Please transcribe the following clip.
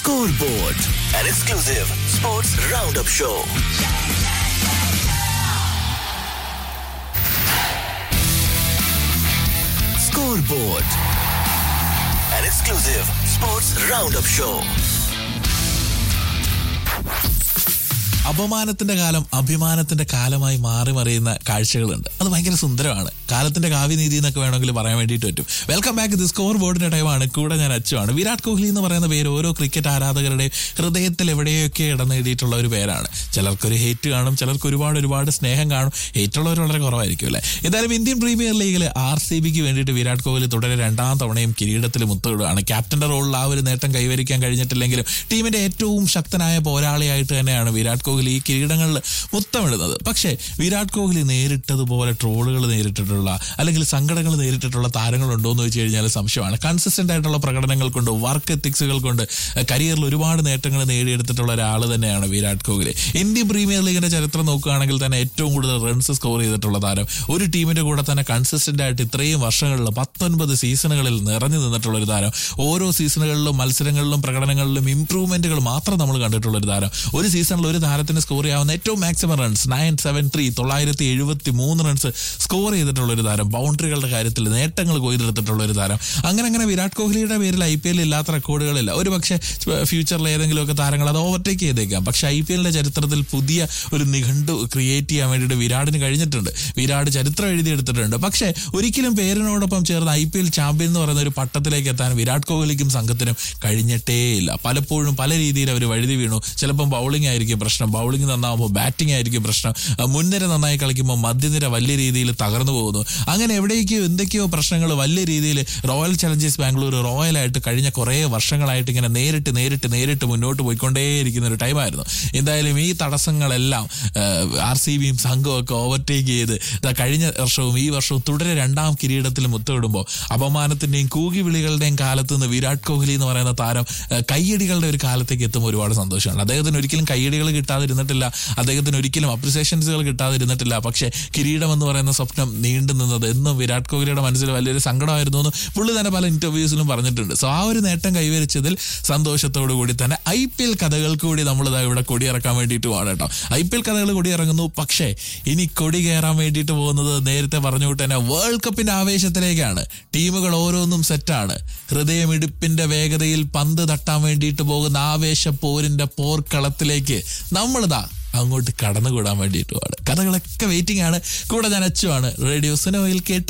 Scoreboard, an exclusive sports roundup show. Scoreboard, an exclusive sports roundup show. അപമാനത്തിന്റെ കാലം അഭിമാനത്തിന്റെ കാലമായി മാറി മറിയുന്ന കാഴ്ചകളുണ്ട് അത് ഭയങ്കര സുന്ദരമാണ് കാലത്തിന്റെ കാവ്യനീതി എന്നൊക്കെ വേണമെങ്കിൽ പറയാൻ വേണ്ടിയിട്ട് പറ്റും വെൽക്കം ബാക്ക് ഇത് സ്കോർ ബോർഡിന്റെ ടൈമാണ് കൂടെ ഞാൻ അച്ചുവാണ് വിരാട് കോഹ്ലി എന്ന് പറയുന്ന പേര് ഓരോ ക്രിക്കറ്റ് ആരാധകരുടെയും ഹൃദയത്തിൽ എവിടെയൊക്കെ ഇടം നേടിയിട്ടുള്ള ഒരു പേരാണ് ചിലർക്കൊരു ഹേറ്റ് കാണും ചിലർക്ക് ഒരുപാട് ഒരുപാട് സ്നേഹം കാണും ഹേറ്റ് ഉള്ളവർ വളരെ കുറവായിരിക്കും അല്ലേ എന്തായാലും ഇന്ത്യൻ പ്രീമിയർ ലീഗിൽ ആർ സി ബിക്ക് വേണ്ടിയിട്ട് വിരാട് കോഹ്ലി തുടരെ രണ്ടാം തവണയും കിരീടത്തിൽ മുത്തുകയാണ് ക്യാപ്റ്റന്റെ റോളിൽ ആ ഒരു നേട്ടം കൈവരിക്കാൻ കഴിഞ്ഞിട്ടില്ലെങ്കിലും ടീമിന്റെ ഏറ്റവും ശക്തനായ പോരാളിയായിട്ട് തന്നെയാണ് വിരാട് കോഹ്ലി ഈ കിരീടങ്ങളിൽ മുത്തമിടുന്നത് പക്ഷേ വിരാട് കോഹ്ലി നേരിട്ടതുപോലെ ട്രോളുകൾ നേരിട്ടിട്ടുള്ള അല്ലെങ്കിൽ സങ്കടങ്ങൾ നേരിട്ടിട്ടുള്ള താരങ്ങളുണ്ടോ എന്ന് വെച്ച് കഴിഞ്ഞാൽ സംശയമാണ് കൺസിസ്റ്റന്റ് ആയിട്ടുള്ള പ്രകടനങ്ങൾ കൊണ്ട് വർക്ക് എത്തിക്സുകൾ കൊണ്ട് കരിയറിൽ ഒരുപാട് നേട്ടങ്ങൾ നേടിയെടുത്തിട്ടുള്ള ഒരാൾ തന്നെയാണ് വിരാട് കോഹ്ലി ഇന്ത്യൻ പ്രീമിയർ ലീഗിന്റെ ചരിത്രം നോക്കുകയാണെങ്കിൽ തന്നെ ഏറ്റവും കൂടുതൽ റൺസ് സ്കോർ ചെയ്തിട്ടുള്ള താരം ഒരു ടീമിന്റെ കൂടെ തന്നെ കൺസിസ്റ്റന്റ് ആയിട്ട് ഇത്രയും വർഷങ്ങളിൽ പത്തൊൻപത് സീസണുകളിൽ നിറഞ്ഞു നിന്നിട്ടുള്ള ഒരു താരം ഓരോ സീസണുകളിലും മത്സരങ്ങളിലും പ്രകടനങ്ങളിലും ഇംപ്രൂവ്മെന്റുകൾ മാത്രം നമ്മൾ കണ്ടിട്ടുള്ള ഒരു താരം ഒരു സീസണിൽ ഒരു താരത്തിന് സ്കോർ ചെയ്യാവുന്ന ഏറ്റവും maximum runs nine seven three തൊള്ളായിരത്തി എഴുപത്തി മൂന്ന് റൺസ് സ്കോർ ചെയ്തിട്ടുള്ള ഒരു താരം ബൗണ്ടറികളുടെ കാര്യത്തിൽ നേട്ടങ്ങൾ കൊയ്തെടുത്തിട്ടുള്ള ഒരു താരം അങ്ങനെ അങ്ങനെ വിരാട് കോഹ്ലിയുടെ പേരിൽ ഐ പി എല്ലിൽ ഇല്ലാത്ത റെക്കോർഡുകളില്ല ഒരു പക്ഷേ ഫ്യൂച്ചറിൽ ഏതെങ്കിലുമൊക്കെ താരങ്ങൾ അത് ഓവർടേക്ക് ചെയ്തേക്കാം പക്ഷേ ഐ പി എല്ലിന്റെ ചരിത്രത്തിൽ പുതിയ ഒരു നിഘണ്ടു ക്രിയേറ്റ് ചെയ്യാൻ വേണ്ടിയിട്ട് വിരാടിന് കഴിഞ്ഞിട്ടുണ്ട് വിരാട് ചരിത്രം എഴുതിയെടുത്തിട്ടുണ്ട് പക്ഷേ ഒരിക്കലും പേരിനോടൊപ്പം ചേർന്ന് ഐ പി എൽ ചാമ്പ്യൻ എന്ന് പറയുന്ന ഒരു പട്ടത്തിലേക്ക് എത്താൻ വിരാട് കോഹ്ലിക്കും സംഘത്തിനും കഴിഞ്ഞിട്ടേയില്ല പലപ്പോഴും പല രീതിയിൽ അവർ വഴുതി വീണു ചിലപ്പം ബൗളിംഗ് ആയിരിക്കും പ്രശ്നം ബൗളിംഗ് നന്നാവുമ്പോൾ ബാറ്റിംഗ് ആയിരിക്കും പ്രശ്നം ആ, മുൻനിര നന്നായി കളിക്കുമ്പോൾ മധ്യനിര വലിയ രീതിയിൽ തകർന്നു പോകുന്നു അങ്ങനെ എവിടേക്കോ എന്തൊക്കെയോ പ്രശ്നങ്ങൾ വലിയ രീതിയിൽ റോയൽ ചലഞ്ചേഴ്സ് ബാംഗ്ലൂർ റോയലായിട്ട് കഴിഞ്ഞ കുറേ വർഷങ്ങളായിട്ട് ഇങ്ങനെ നേരിട്ട് നേരിട്ട് നേരിട്ട് മുന്നോട്ട് പോയിക്കൊണ്ടേയിരിക്കുന്ന ഒരു ടൈമായിരുന്നു എന്തായാലും ഈ തടസ്സങ്ങളെല്ലാം ആർ സി ബിയും സംഘവും ഒക്കെ ഓവർടേക്ക് ചെയ്ത് ദാ കഴിഞ്ഞ വർഷവും ഈ വർഷവും തുടരെ രണ്ടാം കിരീടത്തിൽ മുത്തമിടുമ്പോൾ അപമാനത്തിന്റെയും കൂകി വിളികളുടെയും കാലത്ത് നിന്ന് വിരാട് കോഹ്ലി എന്ന് പറയുന്ന താരം ആ, കയ്യടികളുടെ ഒരു കാലത്തേക്ക് എത്തുമ്പോൾ ഒരുപാട് സന്തോഷമാണ് അദ്ദേഹത്തിന് ഒരിക്കലും കയ്യടികൾ കിട്ടാതിരുന്നിട്ടില്ല അദ്ദേഹത്തിന് ഒരിക്കലും അപ്രിസിയേഷൻസുകൾ കിട്ടാതിരുന്നിട്ടില്ല പക്ഷേ കിരീടം എന്ന് പറയുന്ന സ്വപ്നം നീണ്ടു നിന്നത് എന്നും വിരാട് കോഹ്ലിയുടെ മനസ്സിൽ വലിയൊരു സങ്കടമായിരുന്നു എന്ന് പുള്ളി തന്നെ പല ഇന്റർവ്യൂസിലും പറഞ്ഞിട്ടുണ്ട് സോ ആ ഒരു നേട്ടം കൈവരിച്ചതിൽ സന്തോഷത്തോടു കൂടി തന്നെ ഐ പി എൽ കഥകൾക്ക് കൂടി നമ്മൾ ഇതാ ഇവിടെ കൊടിയിറക്കാൻ വേണ്ടിയിട്ടുമാണ് കേട്ടോ ഐ പി എൽ കഥകൾ കൊടിയിറങ്ങുന്നു പക്ഷേ ഇനി കൊടി കയറാൻ വേണ്ടിയിട്ട് പോകുന്നത് നേരത്തെ പറഞ്ഞു വിട്ട് തന്നെ വേൾഡ് കപ്പിന്റെ ആവേശത്തിലേക്കാണ് ടീമുകൾ ഓരോന്നും സെറ്റാണ് ഹൃദയമിടിപ്പിന്റെ വേഗതയിൽ പന്ത് തട്ടാൻ വേണ്ടിയിട്ട് പോകുന്ന ആവേശ പോരിന്റെ പോർക്കളത്തിലേക്ക് നമ്മളിതാ അങ്ങോട്ട് കടന്നുകൂടാൻ വേണ്ടിയിട്ടുമാണ് കഥകളൊക്കെ വെയിറ്റിംഗ് ആണ് കൂടെ ഞാൻ അച്ചുവാണ് റേഡിയോ സിനോയിൽ കേട്ട്